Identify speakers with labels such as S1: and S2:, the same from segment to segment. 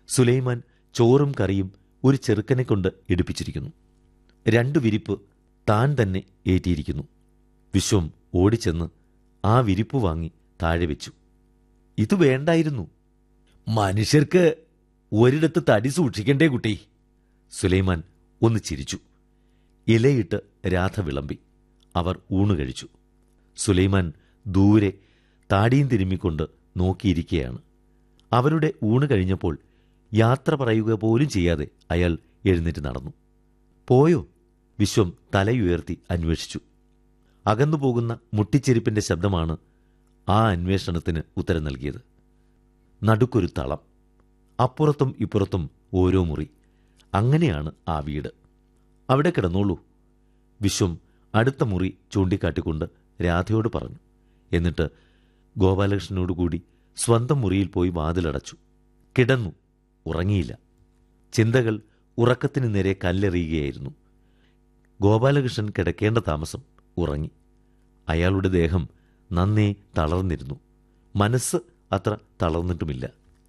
S1: സുലൈമാൻ ചോറും കറിയും ഒരു ചെറുക്കനെ കൊണ്ട് എടുപ്പിച്ചിരിക്കുന്നു രണ്ടു വിരിപ്പ് താൻ തന്നെ ഏറ്റിയിരിക്കുന്നു വിശ്വം ഓടിച്ചെന്ന് ആ വിരിപ്പ് വാങ്ങി താഴെ വെച്ചു ഇത് വേണ്ടായിരുന്നു മനുഷ്യർക്ക് ഒരിടത്ത് തടി സൂക്ഷിക്കണ്ടേ കുട്ടി സുലൈമാൻ ഒന്ന് ചിരിച്ചു ഇലയിട്ട് രാധ വിളമ്പി അവർ ഊണ് കഴിച്ചു സുലൈമാൻ ദൂരെ താടിയും തിരുമ്മിക്കൊണ്ട് നോക്കിയിരിക്കുകയാണ് അവരുടെ ഊണ് കഴിഞ്ഞപ്പോൾ യാത്ര പറയുക പോലും ചെയ്യാതെ അയാൾ എഴുന്നേറ്റ് നടന്നു പോയോ വിശ്വം തലയുയർത്തി അന്വേഷിച്ചു അകന്നു പോകുന്ന മുട്ടിച്ചെരുപ്പിന്റെ ശബ്ദമാണ് ആ അന്വേഷണത്തിന് ഉത്തരം നൽകിയത് നടുക്കൊരു തളം അപ്പുറത്തും ഇപ്പുറത്തും ഓരോ മുറി അങ്ങനെയാണ് ആ വീട് അവിടെ കിടന്നോളൂ വിശ്വം അടുത്ത മുറി ചൂണ്ടിക്കാട്ടിക്കൊണ്ട് രാധയോട് പറഞ്ഞു എന്നിട്ട് ഗോപാലകൃഷ്ണനോടുകൂടി സ്വന്തം മുറിയിൽ പോയി വാതിലടച്ചു കിടന്നു ഉറങ്ങിയില്ല ചിന്തകൾ ഉറക്കത്തിന് നേരെ കല്ലെറിയുകയായിരുന്നു ഗോപാലകൃഷ്ണൻ കിടക്കേണ്ട താമസം ഉറങ്ങി അയാളുടെ ദേഹം നന്നേ തളർന്നിരുന്നു മനസ്സ് അത്ര തളർന്നിട്ടുമില്ല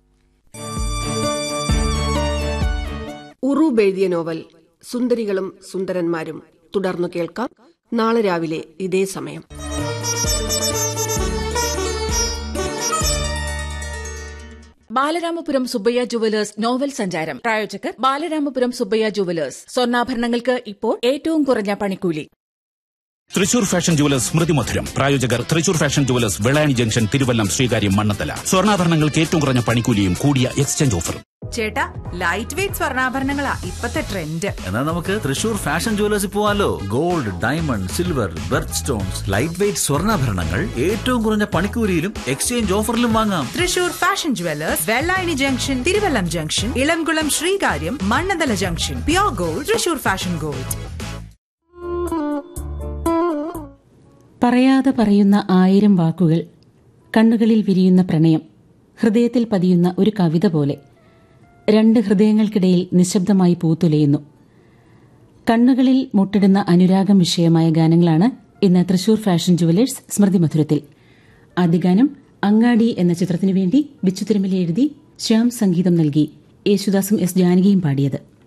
S2: ഉറൂബ് എഴുതിയ നോവൽ സുന്ദരികളും സുന്ദരന്മാരും തുടർന്നു കേൾക്കാം നാളെ രാവിലെ ഇതേ സമയം
S3: ബാലരാമപുരം സുബ്ബയ്യ ജുവലേഴ്സ് നോവൽ സഞ്ചാരം പ്രായോജകർ ബാലരാമപുരം സുബ്ബയ്യ ജുവലേഴ്സ് സ്വർണ്ണാഭരണങ്ങൾക്ക് ഇപ്പോൾ ഏറ്റവും കുറഞ്ഞ പണിക്കൂലി
S4: തൃശൂർ ഫാഷൻ ജുവലേഴ്സ് സ്മൃതി മധുരം പ്രായോജകർ Thrissur fashion jewellers Vellayani junction Thiruvallam Sreekaryam Mannathala സ്വർണ്ണാഭരണങ്ങൾക്ക് ഏറ്റവും കുറഞ്ഞ പണിക്കൂലിയും കൂടിയ എക്സ്ചേഞ്ച് ഓഫറും
S5: ചേട്ടാ ലൈറ്റ് വെയിറ്റ് സ്വർണ്ണാഭരണങ്ങളാ ഇപ്പത്തെ ട്രെൻഡ്
S6: എന്നാൽ നമുക്ക് തൃശൂർ ഫാഷൻ ജുവലേഴ്സിൽ പോവാലോ gold diamond silver birth stones light weight സ്വർണ്ണാഭരണങ്ങൾ ഏറ്റവും കുറഞ്ഞ പണിക്കൂലിയിലും എക്സ്ചേഞ്ച് ഓഫറിലും വാങ്ങാം
S5: Thrissur fashion jewellers Vellayani junction Thiruvallam junction Elamkulam Sreekaryam Mannanthala junction pure gold Thrissur fashion gold
S7: പറയാതെ പറയുന്ന ആയിരം വാക്കുകൾ കണ്ണുകളിൽ വിരിയുന്ന പ്രണയം ഹൃദയത്തിൽ പതിയുന്ന ഒരു കവിത പോലെ രണ്ട് ഹൃദയങ്ങൾക്കിടയിൽ നിശബ്ദമായി പൂത്തുലയുന്നു കണ്ണുകളിൽ മുട്ടിടുന്ന അനുരാഗം വിഷയമായ ഗാനങ്ങളാണ് ഇന്ന് തൃശൂർ ഫാഷൻ ജുവലേഴ്സ് സ്മൃതി മധുരത്തിൽ ആദ്യ ഗാനം അങ്ങാടി എന്ന ചിത്രത്തിനു വേണ്ടി ബിച്ചു തിരുമല എഴുതി ശ്യാം സംഗീതം നൽകി യേശുദാസും എസ് ജാനകിയും പാടിയത്